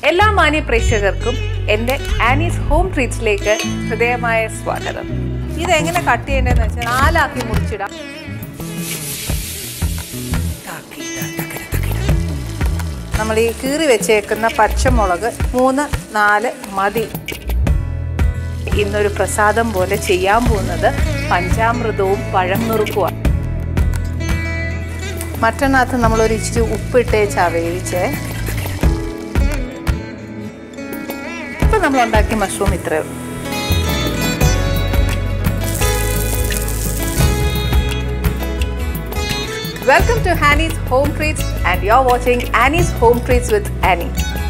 എല്ലാ മാന്യ പ്രേക്ഷകർക്കും എൻ്റെ ആനീസ് ഹോം ട്രീറ്റ്സിലേക്ക് ഹൃദയമായ സ്വാഗതം ഇതെങ്ങനെ കട്ട് ചെയ്യേണ്ടതെന്ന് വെച്ചാൽ നാലാക്കി മുറിച്ചിടാം നമ്മൾ ഈ കീറി വെച്ചേക്കുന്ന പച്ചമുളക് മൂന്ന് നാല് മതി ഇന്നൊരു പ്രസാദം പോലെ ചെയ്യാൻ പോകുന്നത് പഞ്ചാമൃതവും പഴം നുറുക്കുമാണ് മറ്റനകത്ത് നമ്മളൊരു ഇച്ചിരി ഉപ്പിട്ടേച്ചാ വേവിച്ചേ ഇപ്പം നമ്മൾ ഉണ്ടാക്കിയ മഷ്റൂം ഇത്രയേ ഉള്ളൂ welcome to Annie's home treats and you are watching Annie's home treats with Annie